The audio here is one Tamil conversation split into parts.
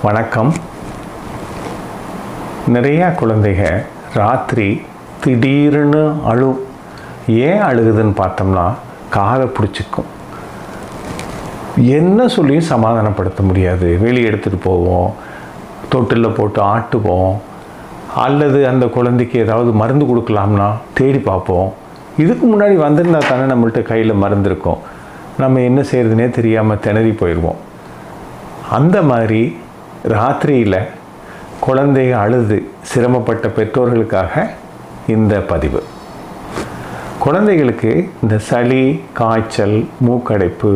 வணக்கம் நிறையா குழந்தைக ராத்திரி திடீர்னு அழு ஏன் அழுகுதுன்னு பார்த்தோம்னா காதை பிடிச்சிக்கும் என்ன சொல்லியும் சமாதானப்படுத்த முடியாது வெளியே எடுத்துகிட்டு போவோம் தொட்டிலில் போட்டு ஆட்டுவோம் அல்லது அந்த குழந்தைக்கு ஏதாவது மருந்து கொடுக்கலாம்னா தேடி பார்ப்போம் இதுக்கு முன்னாடி வந்திருந்தா தானே நம்மள்ட்ட கையில் மருந்து இருக்கும் நம்ம என்ன செய்கிறதுனே தெரியாமல் திணறி போயிடுவோம் அந்த மாதிரி ராத்திரியில் குழந்தைய அழுது சிரமப்பட்ட பெற்றோர்களுக்காக இந்த பதிவு குழந்தைகளுக்கு இந்த சளி காய்ச்சல் மூக்கடைப்பு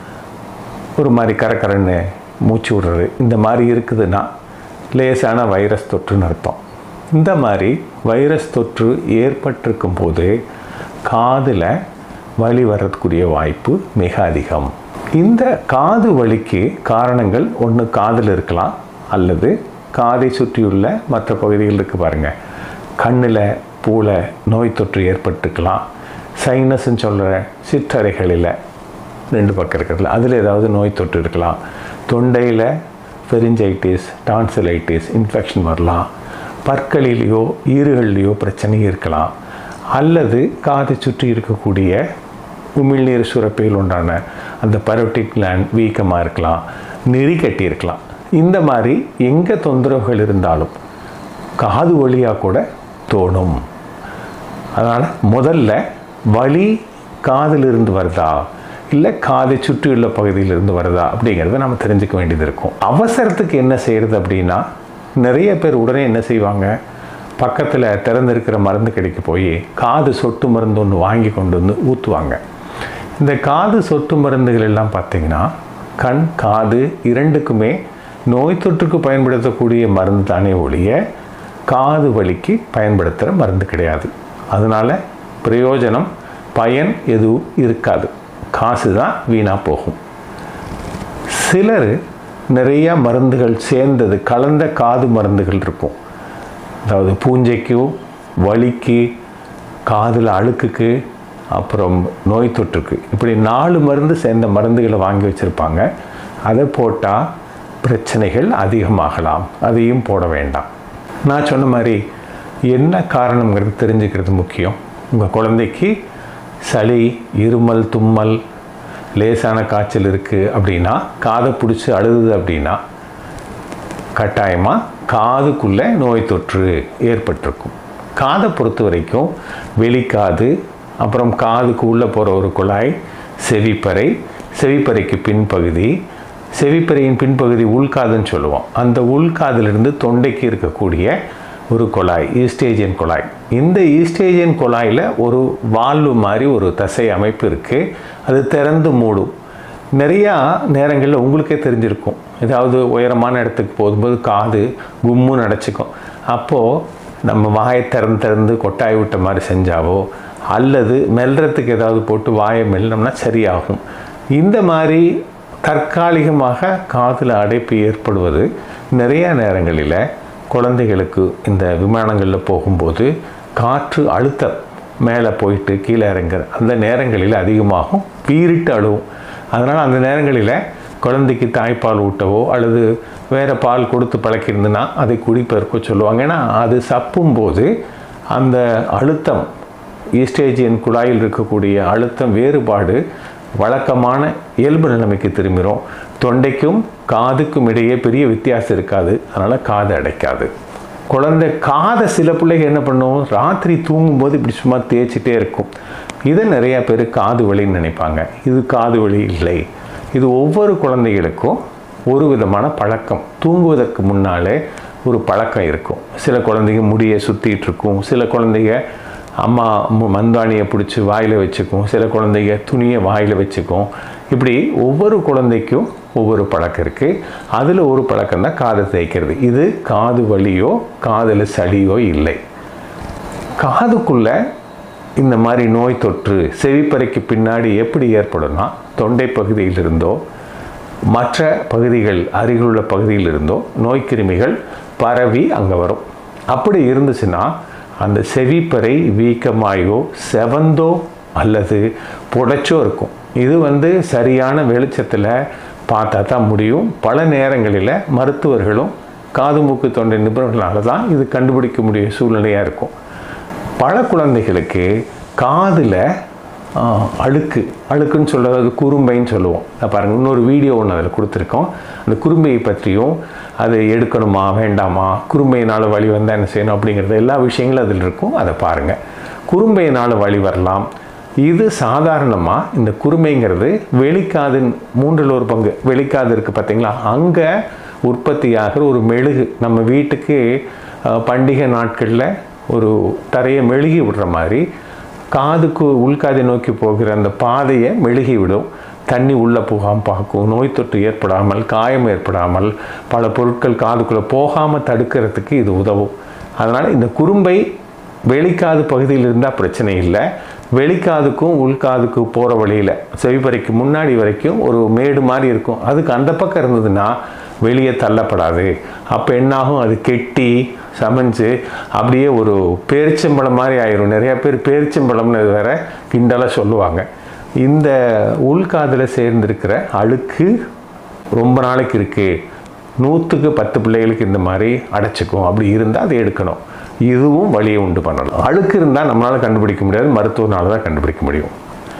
ஒரு மாதிரி கரக்கரன்னு மூச்சு விடுறது இந்த மாதிரி இருக்குதுன்னா லேசான வைரஸ் தொற்றுன்னு அர்த்தம் இந்த மாதிரி வைரஸ் தொற்று ஏற்பட்டிருக்கும் போது காதில் வலி வர்றதுக்குரிய வாய்ப்பு மிக அதிகம் இந்த காது வலிக்கு காரணங்கள் ஒன்று காதில் இருக்கலாம் அல்லது காதை சுற்றியுள்ள மற்ற பகுதிகள் இருக்கு பாருங்கள் கண்ணில் பூளை நோய் தொற்று ஏற்பட்டிருக்கலாம் சைனஸ்ன்னு சொல்கிற சிற்றறைகளில் ரெண்டு பக்கம் இருக்கிறதுல அதில் ஏதாவது நோய் தொற்று இருக்கலாம் தொண்டையில் பெரிஞ்சைட்டிஸ் டான்சிலைட்டிஸ் இன்ஃபெக்ஷன் வரலாம் பற்களிலேயோ ஈறுகள்லேயோ பிரச்சனை இருக்கலாம் அல்லது காதை சுற்றி இருக்கக்கூடிய உமிழ்நீர் சுரப்பில் உண்டான அந்த பரோட்டிக் கிளாண்ட் வீக்கமாக இருக்கலாம் நெறி கட்டி இருக்கலாம் இந்த மாதிரி எங்கே தொந்தரவுகள் இருந்தாலும் காது வழியாக கூட தோணும் அதனால் முதல்ல வலி காதிலிருந்து வருதா இல்லை காதை சுற்றியுள்ள பகுதியிலிருந்து வருதா அப்படிங்கிறத நம்ம தெரிஞ்சுக்க வேண்டியது இருக்கும் அவசரத்துக்கு என்ன செய்கிறது அப்படின்னா நிறைய பேர் உடனே என்ன செய்வாங்க பக்கத்தில் திறந்திருக்கிற மருந்து கடைக்க போய் காது சொட்டு மருந்து ஒன்று வாங்கி கொண்டு வந்து ஊற்றுவாங்க இந்த காது சொட்டு மருந்துகள் எல்லாம் பார்த்திங்கன்னா கண் காது இரண்டுக்குமே நோய் தொற்றுக்கு பயன்படுத்தக்கூடிய மருந்து தானே ஒழிய காது வலிக்கு பயன்படுத்துகிற மருந்து கிடையாது அதனால் பிரயோஜனம் பயன் எதுவும் இருக்காது காசு தான் வீணாக போகும் சிலர் நிறைய மருந்துகள் சேர்ந்தது கலந்த காது மருந்துகள் இருக்கும் அதாவது பூஞ்சைக்கு வலிக்கு காதில் அழுக்குக்கு அப்புறம் நோய் தொற்றுக்கு இப்படி நாலு மருந்து சேர்ந்த மருந்துகளை வாங்கி வச்சுருப்பாங்க அதை போட்டால் பிரச்சனைகள் அதிகமாகலாம் அதையும் போட வேண்டாம் நான் சொன்ன மாதிரி என்ன காரணங்கிறது தெரிஞ்சுக்கிறது முக்கியம் உங்கள் குழந்தைக்கு சளி இருமல் தும்மல் லேசான காய்ச்சல் இருக்குது அப்படின்னா காதை பிடிச்சி அழுகுது அப்படின்னா கட்டாயமாக காதுக்குள்ளே நோய் தொற்று ஏற்பட்டிருக்கும் காதை பொறுத்த வரைக்கும் வெளிக்காது அப்புறம் காதுக்கு உள்ளே போகிற ஒரு குழாய் செவிப்பறை செவிப்பறைக்கு பின்பகுதி செவிப்பறையின் பின்பகுதி உள்காதுன்னு சொல்லுவோம் அந்த உள்காதிலிருந்து தொண்டைக்கு இருக்கக்கூடிய ஒரு குழாய் ஈஸ்டேஜியன் குழாய் இந்த ஈஸ்டேஜியன் குழாயில் ஒரு வால்வு மாதிரி ஒரு தசை அமைப்பு இருக்குது அது திறந்து மூடும் நிறையா நேரங்களில் உங்களுக்கே தெரிஞ்சிருக்கும் ஏதாவது உயரமான இடத்துக்கு போகும்போது காது கும்முன்னு அடைச்சிக்கும் அப்போது நம்ம வாயை திறந்து திறந்து கொட்டாய் விட்ட மாதிரி செஞ்சாவோ அல்லது மெல்றதுக்கு ஏதாவது போட்டு வாயை மெல்லணும்னா சரியாகும் இந்த மாதிரி தற்காலிகமாக காதில் அடைப்பு ஏற்படுவது நிறைய நேரங்களில் குழந்தைகளுக்கு இந்த விமானங்களில் போகும்போது காற்று அழுத்தம் மேலே போயிட்டு கீழே இறங்குற அந்த நேரங்களில் அதிகமாகும் வீறிட்டு அழுவும் அதனால் அந்த நேரங்களில் குழந்தைக்கு தாய்ப்பால் ஊட்டவோ அல்லது வேறு பால் கொடுத்து பழக்கியிருந்துன்னா அதை குடிப்பதற்கோ சொல்லுவாங்க ஏன்னா அது சப்பும்போது அந்த அழுத்தம் ஈஸ்டேஜியன் குழாயில் இருக்கக்கூடிய அழுத்தம் வேறுபாடு வழக்கமான இயல்பு நிலைமைக்கு திரும்பிடும் தொண்டைக்கும் காதுக்கும் இடையே பெரிய வித்தியாசம் இருக்காது அதனால் காது அடைக்காது குழந்தை காதை சில பிள்ளைங்க என்ன பண்ணும் ராத்திரி தூங்கும்போது இப்படி சும்மா தேய்ச்சிட்டே இருக்கும் இதை நிறையா பேர் காது வலின்னு நினைப்பாங்க இது காது வலி இல்லை இது ஒவ்வொரு குழந்தைகளுக்கும் ஒரு விதமான பழக்கம் தூங்குவதற்கு முன்னாலே ஒரு பழக்கம் இருக்கும் சில குழந்தைங்க முடியை சுற்றிட்டு இருக்கும் சில குழந்தைங்க அம்மா மந்தானியை பிடிச்சி வாயில் வச்சுக்கும் சில குழந்தைங்க துணியை வாயில் வச்சுக்கும் இப்படி ஒவ்வொரு குழந்தைக்கும் ஒவ்வொரு பழக்கம் இருக்குது அதில் ஒரு பழக்கம் தான் காதை தேய்க்கிறது இது காது வலியோ காதில் சளியோ இல்லை காதுக்குள்ளே இந்த மாதிரி நோய் தொற்று செவிப்பறைக்கு பின்னாடி எப்படி ஏற்படும்னா தொண்டை பகுதியிலிருந்தோ மற்ற பகுதிகள் அருகிலுள்ள பகுதியிலிருந்தோ நோய்க்கிருமிகள் பரவி அங்கே வரும் அப்படி இருந்துச்சுன்னா அந்த செவிப்பறை வீக்கமாயோ செவந்தோ அல்லது புடைச்சோ இருக்கும் இது வந்து சரியான வெளிச்சத்தில் பார்த்தா தான் முடியும் பல நேரங்களில் மருத்துவர்களும் காது மூக்கு தொண்டை நிபுணர்களால் தான் இது கண்டுபிடிக்க முடிய சூழ்நிலையாக இருக்கும் பல குழந்தைகளுக்கு காதில் அழுக்கு அழுக்குன்னு சொல்கிறது குறும்பைன்னு சொல்லுவோம் நான் பாருங்கள் இன்னொரு வீடியோ ஒன்று அதில் கொடுத்துருக்கோம் அந்த குறும்பையை பற்றியும் அதை எடுக்கணுமா வேண்டாமா குறும்பையினால் வழி வந்தால் என்ன செய்யணும் அப்படிங்கிறது எல்லா விஷயங்களும் அதில் இருக்கும் அதை பாருங்கள் குறும்பையினால் வழி வரலாம் இது சாதாரணமாக இந்த குறுமைங்கிறது வெளிக்காதின் மூன்றில் ஒரு பங்கு வெளிக்காது இருக்குது பார்த்தீங்களா அங்கே உற்பத்தியாகிற ஒரு மெழுகு நம்ம வீட்டுக்கு அஹ், பண்டிகை நாட்களில் ஒரு தரையை மெழுகி விடுற மாதிரி காதுக்கு உள்காதை நோக்கி போகிற அந்த பாதையை மெழுகி விடும் தண்ணி உள்ளே போகாமல் பார்க்கும் நோய் தொற்று ஏற்படாமல் காயம் ஏற்படாமல் பல பொருட்கள் காதுக்குள்ளே போகாமல் தடுக்கிறதுக்கு இது உதவும் அதனால் இந்த குறும்பை வெளிக்காது பகுதியில் இருந்தால் பிரச்சனை இல்லை வெளிக்காதுக்கும் உள்காதுக்கும் போகிற வழியில் செவிப்பறைக்கு முன்னாடி வரைக்கும் ஒரு மேடு மாதிரி இருக்கும் அதுக்கு அந்த பக்கம் இருந்ததுன்னா வெளியே தள்ளப்படாது அப்போ என்னாகும் அது கெட்டி சமைஞ்சு அப்படியே ஒரு பேரிச்சம்பழம் மாதிரி ஆயிரும் நிறைய பேர் பேரிச்சம்பழம்னு வேற கிண்டலாக சொல்லுவாங்க இந்த உள்காதில் சேர்ந்திருக்கிற அழுக்கு ரொம்ப நாளைக்கு இருக்குது நூற்றுக்கு பத்து பிள்ளைகளுக்கு இந்த மாதிரி அடைச்சிக்கும் அப்படி இருந்தால் அதை எடுக்கணும் இதுவும் வழியை உண்டு பண்ணணும் அழுக்கு இருந்தால் நம்மளால் கண்டுபிடிக்க முடியாது மருத்துவனால தான் கண்டுபிடிக்க முடியும்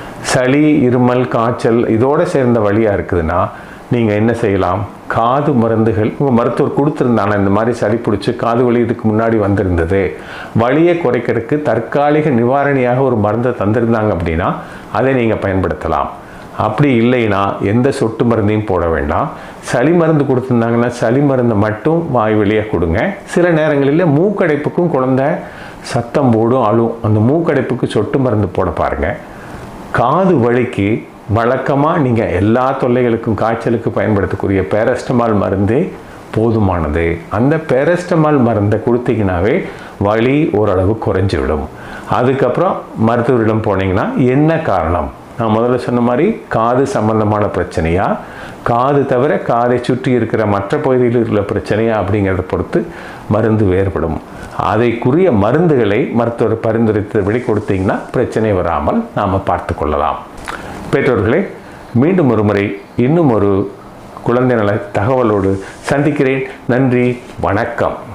சளி இருமல் காய்ச்சல் இதோட சேர்ந்த வழியாக இருக்குதுன்னா நீங்கள் என்ன செய்யலாம் காது மருந்துகள் உங்கள் மருத்துவர் கொடுத்துருந்தாங்க இந்த மாதிரி சளி பிடிச்சி காது வலி இதுக்கு முன்னாடி வந்திருந்தது வலியை குறைக்கிறதுக்கு தற்காலிக நிவாரணியாக ஒரு மருந்தை தந்திருந்தாங்க அப்படின்னா அதை நீங்கள் பயன்படுத்தலாம் அப்படி இல்லைன்னா எந்த சொட்டு மருந்தையும் போட வேண்டாம் சளி மருந்து கொடுத்துருந்தாங்கன்னா சளி மருந்தை மட்டும் வாய் வழியாக கொடுங்க சில நேரங்களில் மூக்கடைப்புக்கும் குழந்தை சத்தம் போடும் அழும் அந்த மூக்கடைப்புக்கு சொட்டு மருந்து போட பாருங்கள் காது வலிக்கு வழக்கமாக நீங்கள் எல்லா தொல்லைகளுக்கும் காய்ச்சலுக்கு பயன்படுத்தக்கூடிய பேரஸ்டமால் மருந்தே போதுமானது அந்த பேரஸ்டமால் மருந்தை கொடுத்தீங்கன்னாவே வலி ஓரளவு குறைஞ்சி விடும் அதுக்கப்புறம் மருத்துவரிடம் போனீங்கன்னா என்ன காரணம் நான் முதல்ல சொன்ன மாதிரி காது சம்பந்தமான பிரச்சனையா காது தவிர காதை சுற்றி இருக்கிற மற்ற பகுதியில் இருக்கிற பிரச்சனையா அப்படிங்கிறத பொறுத்து மருந்து வேறுபடும் அதைக்குரிய மருந்துகளை மருத்துவர் பரிந்துரைத்தபடி கொடுத்தீங்கன்னா பிரச்சனை வராமல் நாம் பார்த்து கொள்ளலாம் பெற்றோர்களே மீண்டும் ஒரு முறை இன்னும் ஒரு குழந்தை நல தகவலோடு சந்திக்கிறேன் நன்றி வணக்கம்